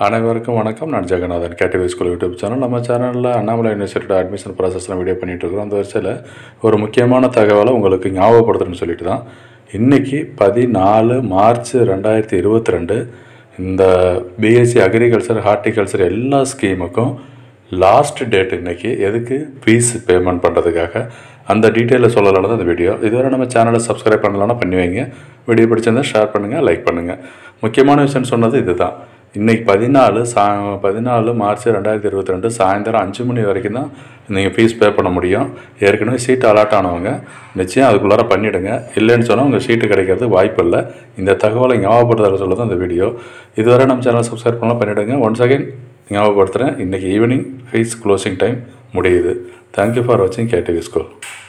அனைவருக்கும் வணக்கம் நான் Jeganathan KTV school YouTube channel நம்ம சேனலில் அண்ணாமலை யூனிவர்சிட்டியோட அட்மிஷன் ப்ராசஸ்லாம் வீடியோ பண்ணிகிட்டு இருக்கிறோம் அந்த வரிசையில் ஒரு முக்கியமான தகவலை உங்களுக்கு ஞாபகப்படுத்தணும்னு சொல்லிட்டு தான் இன்றைக்கி பதினாலு மார்ச் ரெண்டாயிரத்தி இருபத்தி ரெண்டு இந்த பிஎஸ்சி அக்ரிகல்ச்சர் ஹார்டிகல்ச்சர் எல்லா ஸ்கீமுக்கும் லாஸ்ட் டேட் இன்னைக்கு எதுக்கு ஃபீஸ் பேமெண்ட் பண்ணுறதுக்காக அந்த டீட்டெயிலில் சொல்லலாம் தான் இந்த வீடியோ இதுவரை நம்ம சேனலை சப்ஸ்கிரைப் பண்ணலன்னா பண்ணி வைங்க வீடியோ பிடிச்சிருந்தா ஷேர் பண்ணுங்கள் லைக் பண்ணுங்கள் முக்கியமான விஷயம் சொன்னது இதுதான் இன்னைக்கு பதினாலு சா பதினாலு மார்ச் ரெண்டாயிரத்தி இருபத்தி ரெண்டு சாயந்தரம் அஞ்சு மணி வரைக்கும் தான் நீங்கள் ஃபீஸ் பே பண்ண முடியும் ஏற்கனவே சீட் அலாட் ஆனவங்க நிச்சயம் அதுக்குள்ளார பண்ணிவிடுங்க இல்லைன்னு சொன்னால் உங்கள் சீட்டு கிடைக்கிறது வாய்ப்பு இல்லை இந்த தகவலை ஞாபகப்படுத்துகிற சொல்ல தான் இந்த வீடியோ இதுவரை நம்ம சேனல் சப்ஸ்கிரைப் பண்ணலாம் பண்ணிவிடுங்க ஒன்ஸ் அகைன் ஞாபகப்படுத்துகிறேன் இன்றைக்கி ஈவினிங் ஃபீஸ் க்ளோசிங் டைம் முடியுது தேங்க்யூ ஃபார் வாட்சிங் கேடிவி ஸ்கூல்